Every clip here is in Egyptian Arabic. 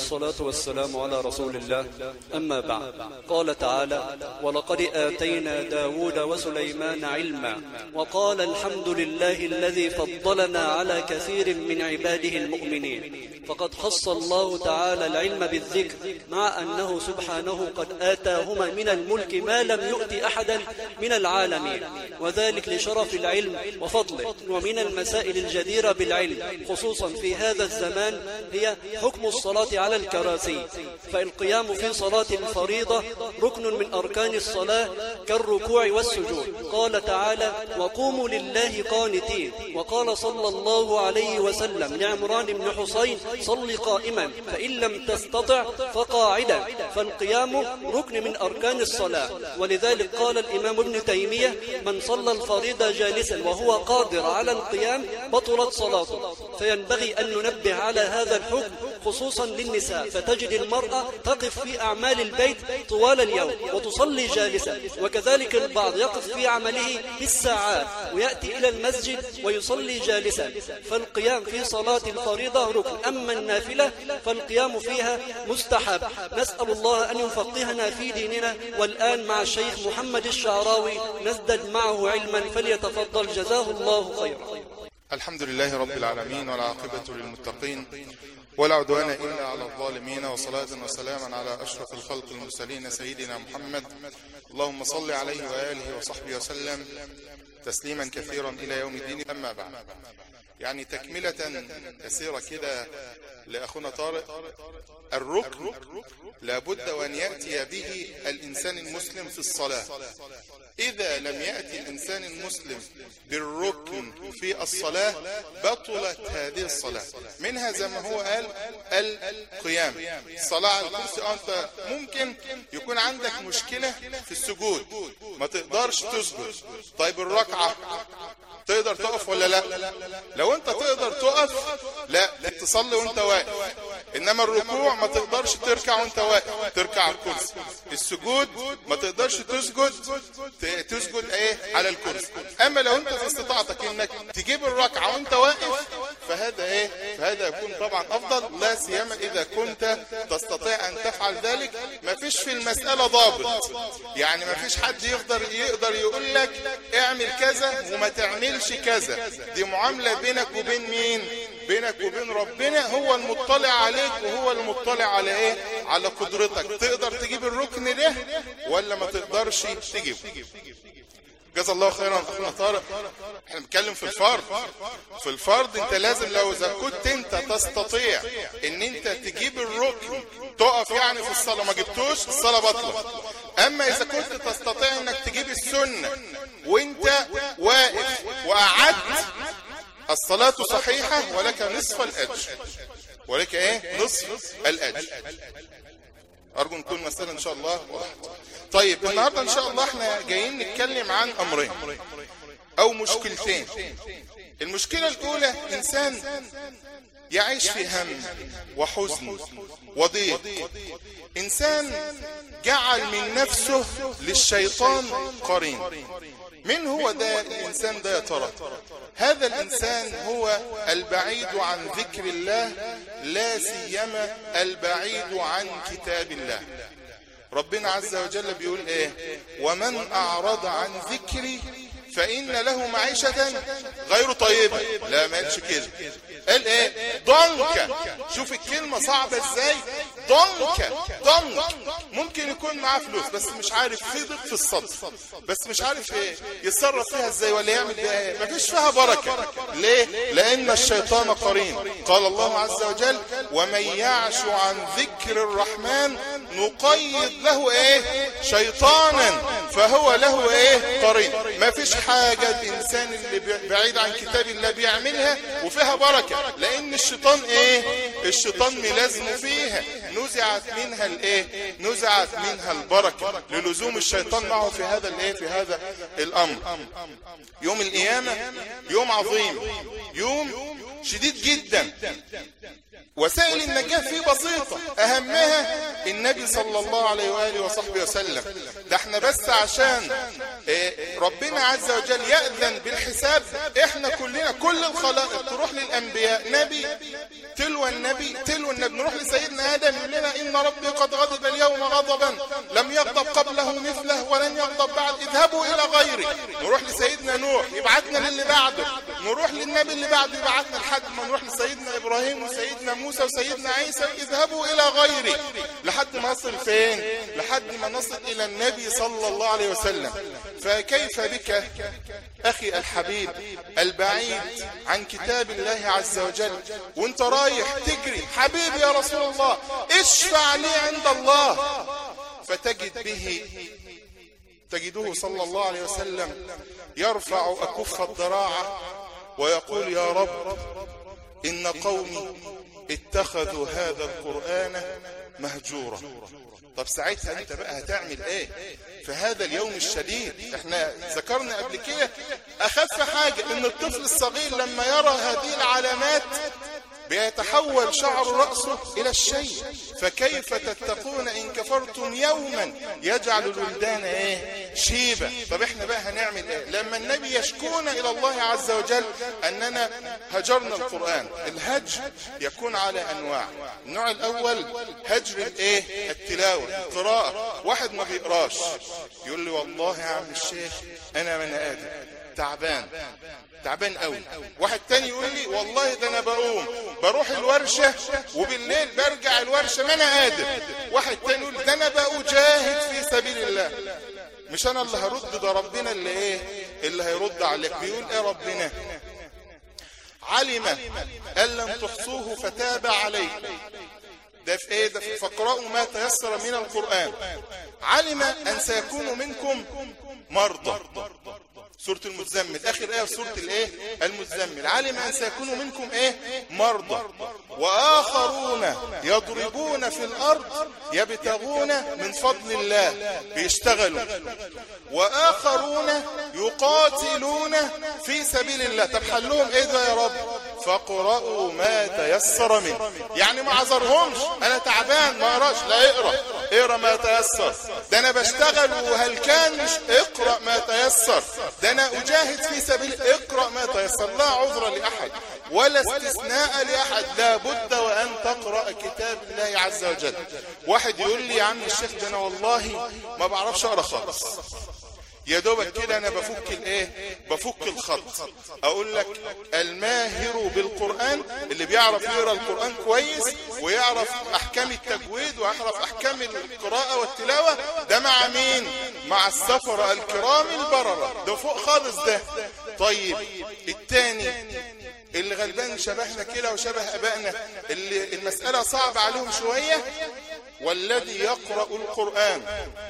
والصلاة والسلام على رسول الله أما بعد قال تعالى ولقد آتينا داود وسليمان علما وقال الحمد لله الذي فضلنا على كثير من عباده المؤمنين فقد خص الله تعالى العلم بالذكر مع أنه سبحانه قد آتاهما من الملك ما لم يؤت أحدا من العالمين وذلك لشرف العلم وفضله ومن المسائل الجديرة بالعلم خصوصا في هذا الزمان هي حكم الصلاة على الكراسي فالقيام في صلاة الفريضة ركن من أركان الصلاة كالركوع والسجود قال تعالى وقوموا لله قانتين وقال صلى الله عليه وسلم لعمران بن حسين صل قائما فإن لم تستطع فقاعدا فالقيام ركن من أركان الصلاة ولذلك قال الإمام ابن تيمية من صلى الفريضة جالسا وهو قادر على القيام بطلت صلاته فينبغي أن ننبه على هذا الحكم خصوصا للنساء فتجد المرأة تقف في أعمال البيت طوال اليوم وتصلي جالسا وكذلك البعض يقف في عمله بالساعات ويأتي إلى المسجد ويصلي جالسا فالقيام في صلاة الفريضة ركن أما النافلة فالقيام فيها مستحب نسأل الله أن يفقهنا في ديننا والآن مع الشيخ محمد الشعراوي نزدد معه علما فليتفضل جزاه الله خيرا الحمد لله رب العالمين والعاقبة للمتقين ولا عدوان إلا على الظالمين وصلاة وسلاما على أشرف الخلق المرسلين سيدنا محمد اللهم صل عليه وآله وصحبه وسلم تسليما كثيرا إلى يوم الدين أما بعد يعني تكملة يسيرة كده لأخونا طارق الركن لابد وأن يأتي به الإنسان المسلم في الصلاة إذا لم يأتي الإنسان المسلم بالركن في الصلاة بطلت هذه الصلاة منها زي ما هو قال القيام الصلاة على الكرسي أنت ممكن يكون عندك مشكلة في السجود ما تقدرش تسجد طيب الركعة تقدر تقف ولا لا لو انت تقدر تقف لا تصلي وانت واقف انما الركوع ما تقدرش تركع وانت واقف تركع على الكرسي السجود ما تقدرش تسجد تسجد ايه على الكرسي اما لو انت في استطاعتك انك تجيب الركعه وانت واقف فهذا ايه فهذا يكون طبعا افضل لا سيما اذا كنت تستطيع ان تفعل ذلك ما فيش في المساله ضابط يعني ما فيش حد يقدر يقدر يقول لك اعمل كذا وما تعملش كذا دي معامله بينك وبين مين بينك وبين ربنا هو المطلع عليك وهو المطلع على ايه على قدرتك تقدر تجيب الركن ده ولا ما تقدرش تجيبه جزا الله خيرا اخونا طارق احنا بنتكلم في الفرض في الفرض انت لازم لو اذا كنت انت تستطيع ان انت تجيب الركن تقف يعني في الصلاه ما جبتوش الصلاه بطلت اما اذا كنت تستطيع انك تجيب السنه وانت واقف وقعدت الصلاة صحيحة ولك نصف الأجر ولك ايه نصف الأجر أرجو نكون مسألة إن شاء الله وضحت طيب النهاردة إن شاء الله احنا جايين نتكلم عن أمرين أو مشكلتين المشكلة الأولى إنسان يعيش في هم وحزن وضيق إنسان جعل من نفسه للشيطان قرين من هو ده الإنسان ده يا ترى هذا الإنسان هو البعيد عن ذكر الله لا سيما البعيد عن كتاب الله ربنا عز وجل بيقول ايه ومن أعرض عن ذكري فإن له معيشة غير طيبة لا ما قالش كده قال ايه ضنك شوف الكلمة صعبة ازاي ضنك ضنك ممكن يكون معاه فلوس بس مش عارف في ضيق في الصدر بس مش عارف ايه يتصرف فيها ازاي ولا يعمل بيها ايه مفيش فيها بركة ليه لان الشيطان قرين قال الله عز وجل ومن يعش عن ذكر الرحمن نقيد له ايه شيطانا فهو له ايه قرين مفيش حاجة الانسان اللي بعيد عن كتاب الله بيعملها وفيها بركة لان الشيطان ايه الشيطان ملازم فيها نزعت منها الايه نزعت منها البركة للزوم الشيطان معه في هذا الايه في هذا الامر يوم القيامة يوم عظيم يوم شديد جدا وسائل النجاة فيه بسيطة أهمها النبي صلى الله عليه وآله وصحبه وسلم ده احنا بس عشان اه ربنا عز وجل يأذن بالحساب احنا كلنا كل الخلائق تروح للأنبياء نبي تلو النبي تلو النبي نروح لسيدنا آدم يقول لنا إن ربي قد غضب اليوم غضبا لم يغضب قبله مثله ولن يغضب بعد اذهبوا إلى غيري نروح لسيدنا نوح يبعتنا للي بعده نروح للنبي اللي بعده يبعتنا لحد ما نروح لسيدنا إبراهيم وسيدنا موسى وسيدنا عيسى اذهبوا إلى غيري لحد ما نصل فين لحد ما نصل إلى النبي صلى الله عليه وسلم فكيف بك أخي الحبيب البعيد عن كتاب الله عز وجل وانت رايح تجري حبيبي يا رسول الله اشفع لي عند الله فتجد به تجده صلى الله عليه وسلم يرفع أكف الضراعة ويقول يا رب إن قومي اتخذوا هذا القرآن مهجورا طب ساعتها انت بقى هتعمل ايه في هذا اليوم الشديد احنا ذكرنا قبل كده اخف حاجة ان الطفل الصغير لما يرى هذه العلامات بيتحول شعر رأسه إلى الشيء فكيف تتقون إن كفرتم يوما يجعل الولدان إيه شيبة طب إحنا بقى هنعمل إيه لما النبي يشكونا إلى الله عز وجل أننا هجرنا القرآن الهجر يكون على أنواع النوع الأول هجر الإيه التلاوة القراءة واحد ما بيقراش يقول لي والله يا عم الشيخ أنا من آدم تعبان تعبان قوي واحد تاني يقول لي والله ده انا بقوم بروح الورشة وبالليل برجع الورشة ما انا قادر واحد تاني يقول ده انا بقى اجاهد في سبيل الله مش انا اللي هرد ده ربنا اللي ايه اللي هيرد عليك بيقول ايه ربنا علم ان لم تحصوه فتاب عليكم ده في ايه ده فاقرأوا ما تيسر من القرآن علم ان سيكون منكم مرضى سورة المزمل آخر آية في سورة الإيه المزمل علم أن سيكون منكم إيه مرضى وآخرون يضربون في الأرض يبتغون من فضل الله بيشتغلوا وآخرون يقاتلون في سبيل الله طب حلهم إيه ده يا رب فقرأوا ما تيسر منه يعني ما عذرهمش أنا تعبان ما أقراش لا اقرأ اقرأ ما تيسر ده أنا بشتغل وهل كان مش اقرأ ما تيسر ده أنا أجاهد في سبيل اقرأ ما تيسر لا عذر لأحد ولا استثناء لأحد لا بد وأن تقرأ كتاب الله عز وجل واحد يقول لي يا عم الشيخ ده أنا والله ما بعرفش أقرأ خالص يا دوبك كده انا بفك الايه بفك الخط اقول لك الماهر بالقرآن اللي بيعرف يقرا القرآن كويس ويعرف احكام التجويد ويعرف احكام القراءة والتلاوة ده مع مين مع السفرة الكرام البررة ده فوق خالص ده طيب التاني اللي غلبان شبهنا كده وشبه ابائنا اللي المسألة صعب عليهم شوية والذي يقرأ القرآن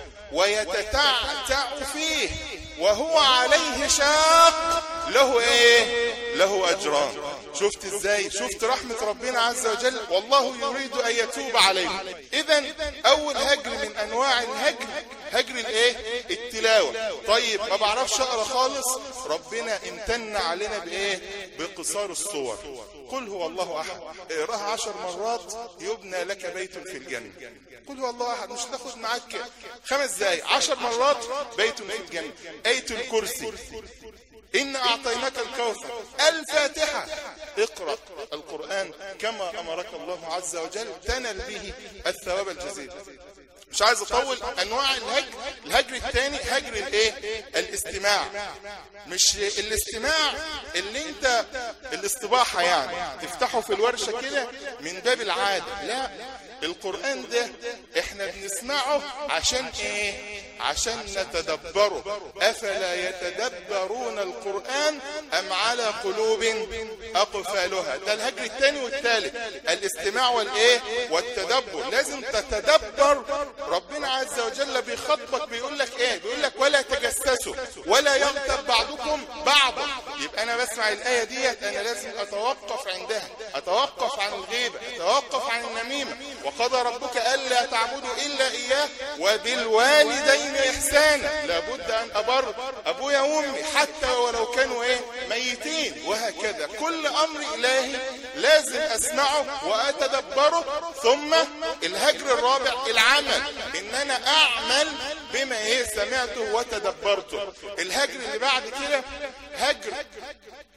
ويتتعتع فيه وهو عليه شاق له ايه له اجران شفت ازاي شفت رحمة ربنا عز وجل والله يريد ان يتوب عليه اذا اول هجر من انواع الهجر هجر الايه التلاوة طيب ما بعرفش اقرا خالص ربنا امتن علينا بايه بقصار الصور قل هو الله احد اقراها عشر مرات يبنى لك بيت في الجنة قل هو الله احد مش تاخد معاك خمس دقايق عشر مرات بيت في الجنة اية الكرسي إن أعطيناك الكوثر الفاتحة اقرأ القرآن كما أمرك الله عز وجل تنل به الثواب الجزيل مش عايز اطول انواع الهجر الهجر الثاني هجر الايه الاستماع مش الاستماع اللي انت الاستباحة يعني تفتحه في الورشة كده من باب العادة لا القرآن ده احنا بنسمعه عشان ايه عشان نتدبره افلا يتدبرون القرآن ام على قلوب اقفالها ده الهجر الثاني والثالث الاستماع والايه والتدبر لازم تتدبر ربنا عز وجل بيخاطبك بيقول لك ايه بيقول لك ولا تجسسوا ولا يغتب بعضكم بعضا يبقى انا بسمع الايه ديت انا لازم اتوقف عندها اتوقف عن الغيبه اتوقف عن النميمه وقضى ربك الا تعبدوا الا اياه وبالوالدين احسانا لابد ان ابر ابويا وامي حتى ولو كانوا ايه ميتين وهكذا كل امر الهي لازم اسمعه واتدبره ثم الهجر الرابع العمل ان انا اعمل بما ايه سمعته وتدبرته الهجر اللي بعد كده هجر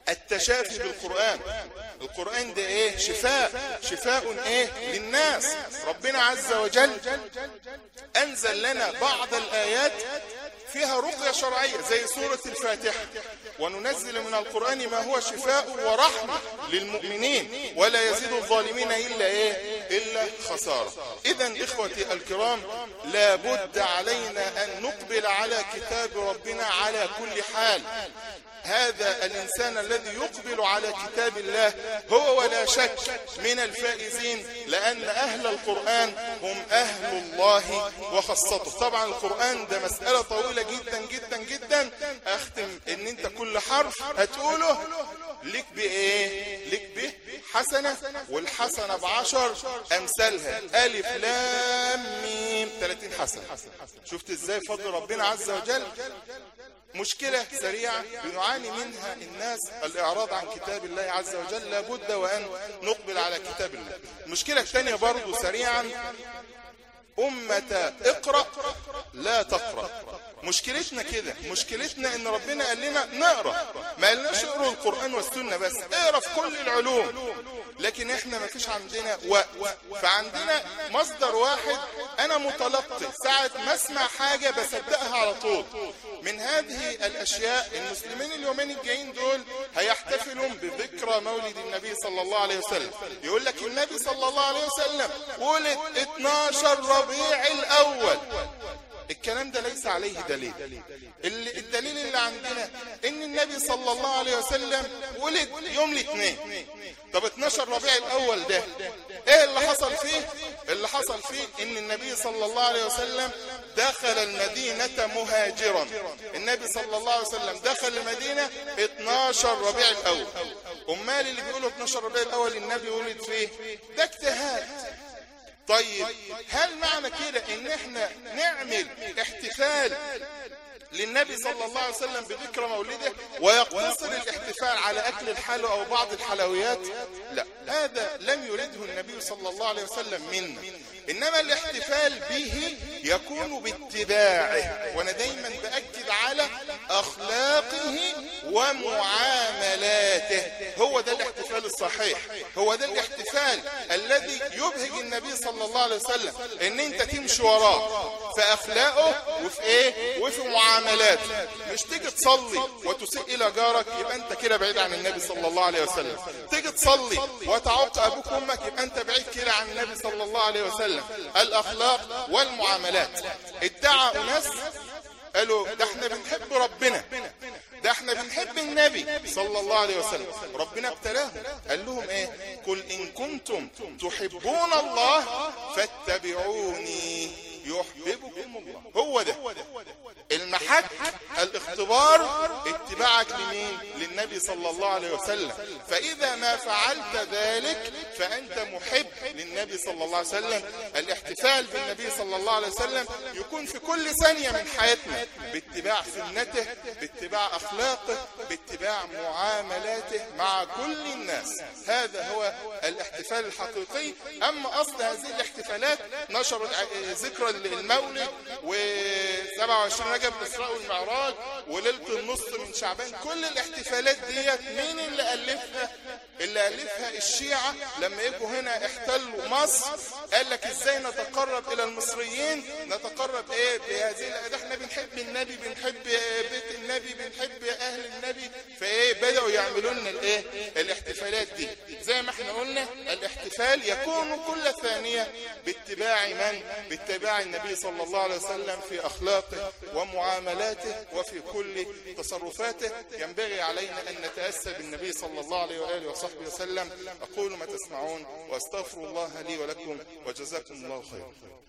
التشافي بالقرآن القرآن ده ايه شفاء شفاء ايه للناس ربنا عز وجل انزل لنا بعض الايات فيها رقية شرعية زي سورة الفاتحة وننزل من القرآن ما هو شفاء ورحمة للمؤمنين ولا يزيد الظالمين إلا إيه إلا خسارة إذا إخوتي الكرام لابد علينا أن نقبل على كتاب ربنا على كل حال هذا الإنسان الذي يقبل على كتاب الله هو ولا شك من الفائزين لأن أهل القرآن هم أهل الله وخاصته طبعا القرآن ده مسألة طويلة جدا جدا جدا أختم إن أنت كل حرف هتقوله لك بإيه لك به حسنة والحسنة بعشر أمثالها ألف لام ميم 30 حسنة شفت إزاي فضل ربنا عز وجل مشكلة سريعة بنعاني منها الناس الإعراض عن كتاب الله عز وجل لابد وأن نقبل على كتاب الله المشكلة الثانية برضو سريعا أمة اقرأ لا تقرأ مشكلتنا كده مشكلتنا ان ربنا قال لنا نقرأ ما قالناش اقرأوا القرآن والسنة بس اقرأ في كل العلوم لكن احنا ما فيش عندنا وقت فعندنا مصدر واحد انا متلقي ساعة ما اسمع حاجة بصدقها على طول من هذه الاشياء المسلمين اليومين الجايين دول هيحتفلوا بذكرى مولد النبي صلى الله عليه وسلم يقول لك النبي صلى الله عليه وسلم ولد 12 ربيع الاول الكلام ده ليس عليه دليل الدليل اللي عندنا ان النبي صلى الله عليه وسلم ولد يوم الاثنين طب 12 ربيع الاول ده ايه اللي حصل فيه اللي حصل فيه ان النبي صلى الله عليه وسلم دخل المدينة مهاجرا النبي صلى الله عليه وسلم دخل المدينة 12 ربيع الاول امال اللي بيقولوا 12 ربيع الاول النبي ولد فيه ده اجتهاد طيب هل معنى كده ان احنا نعمل احتفال للنبي صلى الله عليه وسلم بذكرى مولده ويقتصر الاحتفال على اكل الحلو او بعض الحلويات لا هذا لم يرده النبي صلى الله عليه وسلم منا انما الاحتفال به يكون باتباعه وانا دايما باكد على اخلاقه ومعاملاته هو ده الاحتفال الصحيح هو ده الاحتفال الذي يبهج النبي صلى الله عليه وسلم ان انت تمشي وراه في اخلاقه وفي ايه وفي معاملاته مش تيجي تصلي وتسيء الى جارك يبقى انت كده بعيد عن النبي صلى الله عليه وسلم تيجي تصلي وتعق ابوك وامك يبقى انت بعيد كده عن النبي صلى الله عليه وسلم الاخلاق والمعاملات ادعى اناس قالوا ده احنا بنحب ربنا ده احنا بنحب النبي صلى الله عليه وسلم ربنا ابتلاهم قال لهم ايه قل ان كنتم تحبون الله فاتبعوني يحببكم الله هو ده المحك الاختبار اتباعك لمين للنبي صلى الله عليه وسلم فإذا ما فعلت ذلك فأنت محب للنبي صلى الله عليه وسلم الاحتفال بالنبي صلى الله عليه وسلم يكون في كل ثانية من حياتنا باتباع سنته باتباع أخلاقه باتباع معاملاته مع كل الناس هذا هو الاحتفال الحقيقي أما أصل هذه الاحتفالات نشر ذكرى المولد و27 رجب الإسراء والمعراج وليلة النص من شعبان كل الاحتفالات ديت مين اللي ألفها اللي ألفها الشيعة لما يجوا هنا احتلوا مصر قال لك ازاي نتقرب الى المصريين نتقرب ايه بهذه ده احنا بنحب النبي بنحب بيت النبي بنحب اهل النبي فايه بدأوا يعملوا لنا الايه الاحتفالات دي زي ما احنا قلنا الاحتفال يكون كل ثانية باتباع من باتباع النبي صلى الله عليه وسلم في اخلاقه ومعاملاته وفي كل تصرفاته ينبغي علينا ان نتأسى بالنبي صلى الله عليه وآله وصحبه وسلم اقول ما تسمعون واستغفر الله لي ولكم وجزاكم الله خيرا